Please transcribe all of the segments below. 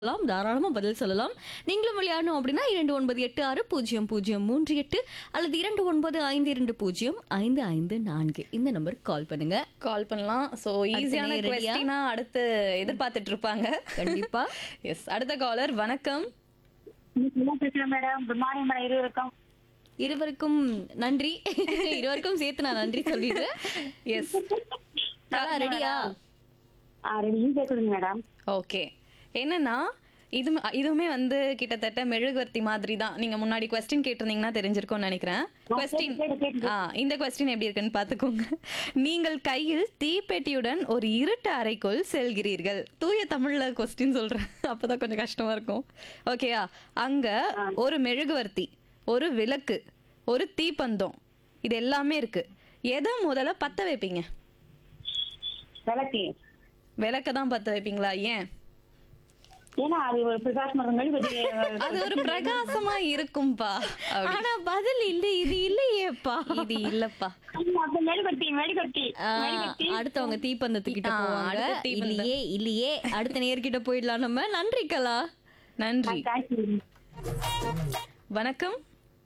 சொல்லலாம் தாராளமா பதில் சொல்லலாம் நீங்களும் விளையாடணும் அப்படின்னா இரண்டு ஒன்பது எட்டு ஆறு பூஜ்ஜியம் பூஜ்ஜியம் மூன்று எட்டு அல்லது இரண்டு ஒன்பது ஐந்து இரண்டு பூஜ்ஜியம் ஐந்து ஐந்து நான்கு இந்த நம்பருக்கு கால் பண்ணுங்க கால் பண்ணலாம் ஸோ ஈஸியான நேர் ready-யா? கொஸ்டினா அடுத்து எதிர்பார்த்துட்டு இருப்பாங்க கண்டிப்பா எஸ் அடுத்த காலர் வணக்கம் என்ன பேசுறேன் மேடம் குட் மார்னிங் மேடம் இருவருக்கும் இருவருக்கும் நன்றி இருவருக்கும் சேர்த்து நான் நன்றி சொல்லிடுறேன் எஸ் ரெடியா ரெடியும் கேட்குதுங்க மேடம் ஓகே என்னன்னா இது இதுவுமே வந்து கிட்டத்தட்ட மெழுகுவர்த்தி மாதிரி தான் நீங்க முன்னாடி கொஸ்டின் கேட்டிருந்தீங்கன்னா தெரிஞ்சிருக்கும்னு நினைக்கிறேன் கொஸ்டின் கேட்டு, கேட்டு. ஆ இந்த கொஸ்டின் எப்படி இருக்குன்னு பார்த்துக்கோங்க நீங்கள் கையில் தீப்பெட்டியுடன் ஒரு இருட்டு அறைக்குள் செல்கிறீர்கள் தூய தமிழ்ல கொஸ்டின் சொல்றேன் அப்பதான் கொஞ்சம் கஷ்டமா இருக்கும் ஓகேயா அங்க ஒரு மெழுகுவர்த்தி ஒரு விளக்கு ஒரு தீப்பந்தம் இது எல்லாமே இருக்கு எதை முதல்ல பத்த வைப்பீங்க விளக்கு விளக்க தான் பத்த வைப்பீங்களா ஏன் ஏன்னா அது ஒரு பிரகாசம் மெழுகுவர்த்தி அது ஒரு பிரகாசமா இருக்கும்பா அப்படி. ஆனா பதில் இல்ல இது இல்லையேப்பா இது இல்லப்பா அப்ப மெழுகுவர்த்தி மெழுகுவர்த்தி ஆ, மெழுகுவர்த்தி அடுத்தவங்க தீப்பந்தத்துக்கிட்ட ஆ, போவாங்க அடுத்த தீப்பந்தம். இல்லையே இல்லையே அடுத்த நேர்கிட்ட போயிடலாம் நம்ம நன்றி கலா நன்றி தேங்க்யூ வணக்கம்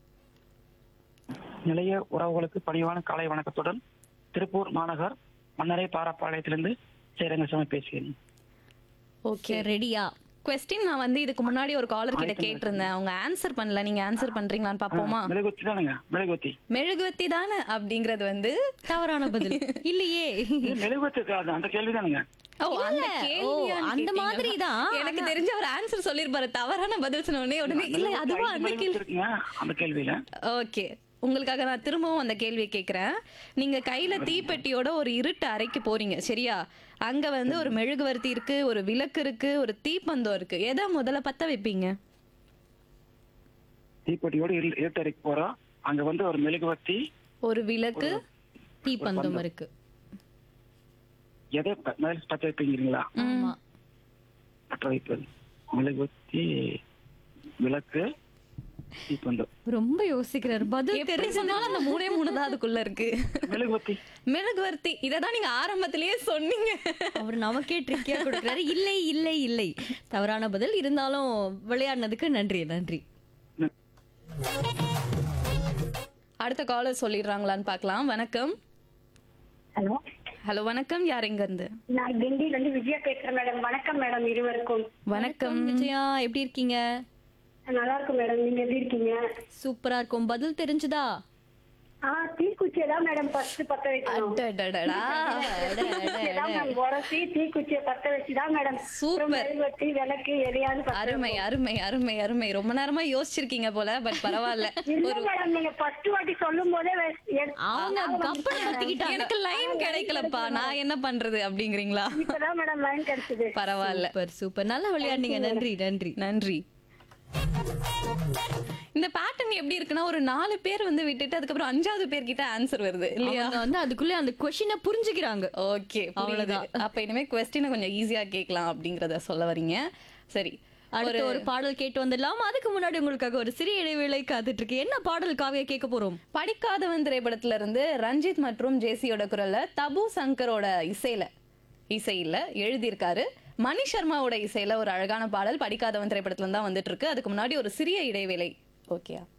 நிலைய உறவுகளுக்கு பணிவான காலை வணக்கத்துடன் திருப்பூர் மாநகர் மன்னரை பாராப்பாளையத்திலிருந்து சேரங்கசாமி பேசுகிறேன் ஓகே ரெடியா கொஸ்டின் நான் வந்து இதுக்கு முன்னாடி ஒரு காலர் கிட்ட கேட்டிருந்தேன் அவங்க ஆன்சர் பண்ணல நீங்க ஆன்சர் பண்றீங்களான்னு பாப்போமா மெழுகுவத்தி தானுங்க மெழுகுவத்தி மெழுகுவத்தி தானே அப்படிங்கறது வந்து தவறான பதில் இல்லையே இது மெழுகுவத்தி இருக்காது அந்த கேள்விதானுங்க ஓ அந்த இல்ல. கேள்வியான்னு ஓ, அந்த கேட்டீங்களா? மாதிரிதான். எனக்கு தெரிஞ்ச ஒரு ஆன்சர் சொல்லிருப்பாரு தவறான பதில் சொன்ன உடனே உடனே இல்ல அதுவா அந்த மெழுகுவத்தி கேள்வி இருக்குங்க அந்த கேள்வியில ஓகே உங்களுக்காக நான் திரும்பவும் அந்த கேள்வியை கேட்குறேன் நீங்க கையில தீப்பெட்டியோட ஒரு இருட்டு அறைக்கு போறீங்க சரியா அங்க வந்து ஒரு மெழுகுவர்த்தி இருக்கு ஒரு விளக்கு இருக்கு ஒரு தீப்பந்தம் இருக்கு எதை முதல்ல பத்த வைப்பீங்க தீப்பெட்டியோடு இரு- இருட்டறைக்கு போறோம் அங்க வந்து ஒரு மெழுகுவத்தி ஒரு விளக்கு தீப்பந்தம் இருக்கு எதை ப- மேல் பற்ற வைப்பீங்களா ஆமா பற்ற வைப்பது மெழுகுவத்தி விளக்கு தீப்பந்தம் ரொம்ப யோசிக்கிறாரு பதில் எப்படி தெரிஞ்சு சொன்னாலும் அந்த மூணே மூணு தான் அதுக்குள்ள இருக்கு மெழுகுவத்தி மெழுகுவர்த்தி இதை தான் நீங்க ஆரம்பத்திலேயே சொன்னீங்க அவர் நமக்கே ட்ரிக்கியா கொடுக்குறாரு இல்லை இல்லை இல்லை தவறான பதில் இருந்தாலும் விளையாடினதுக்கு நன்றி நன்றி அடுத்த காலர் சொல்லிடுறாங்களான்னு பார்க்கலாம் வணக்கம் ஹலோ ஹலோ வணக்கம் யார் எங்க இருந்து நான் கிண்டில இருந்து விஜயா பேசுறேன் மேடம் வணக்கம் மேடம் இருவருக்கும் வணக்கம் விஜயா எப்படி இருக்கீங்க நல்லா இருக்கும் மேடம் நீங்க எப்படி இருக்கீங்க சூப்பரா இருக்கும் பதில் தெரிஞ்சுதா ஆ தீக்குச்சியை தான் மேடம் ஃபர்ஸ்ட் பத்த வைக்கணும் அடடடடா. தீக்குச்சியை தான் மேடம் உரசி தீக்குச்சியை பத்த வச்சுதான் மேடம் சூப்பர். அப்புறம் மெழுகுவர்த்தி விளக்கு எதையாவது பத்த அருமை அருமை அருமை அருமை ரொம்ப நேரமா யோசிச்சிருக்கீங்க போல பட் பரவாயில்ல இல்ல மேடம் நீங்க ஃபர்ஸ்ட் வாட்டி சொல்லும் போதே வே- எ- அவங்க கப்பல் கத்திக்கிட்டாங்க எனக்கு லைன் கிடைக்கலப்பா நான் என்ன பண்றது அப்படிங்கிறீங்களா இப்பதான் மேடம் லைன் கிடைச்சது பரவாயில்ல சூப்பர் சூப்பர் நல்லா விளையாடுனீங்க நன்றி நன்றி நன்றி இந்த பேட்டர்ன் எப்படி இருக்குன்னா ஒரு நாலு பேர் வந்து விட்டுட்டு அதுக்கப்புறம் அஞ்சாவது பேர் கிட்ட ஆன்சர் வருது இல்லையா அவங்க வந்து அதுக்குள்ள அந்த கொஸ்டினை புரிஞ்சுக்கிறாங்க ஓகே அவ்வளவுதான். அவ்வளவுதான் அப்ப இனிமே கொஸ்டினை கொஞ்சம் ஈஸியா கேட்கலாம் அப்படிங்கறத சொல்ல வரீங்க சரி அடுத்து ஒரு பாடல் கேட்டு வந்துடலாம் அதுக்கு முன்னாடி உங்களுக்காக ஒரு சிறிய இடைவேளை காத்துட்டு இருக்கு என்ன பாடல் காவியா கேட்க போறோம் படிக்காதவன் திரைப்படத்துல இருந்து ரஞ்சித் மற்றும் ஜேசியோட குரல்ல தபு சங்கரோட இசையில இசையில எழுதியிருக்காரு மணி சர்மாவோட இசையில ஒரு அழகான பாடல் படிக்காதவன் திரைப்படத்துல தான் வந்துட்டு இருக்கு அதுக்கு முன்னாடி ஒரு சிறிய இடைவேளை ஓகேயா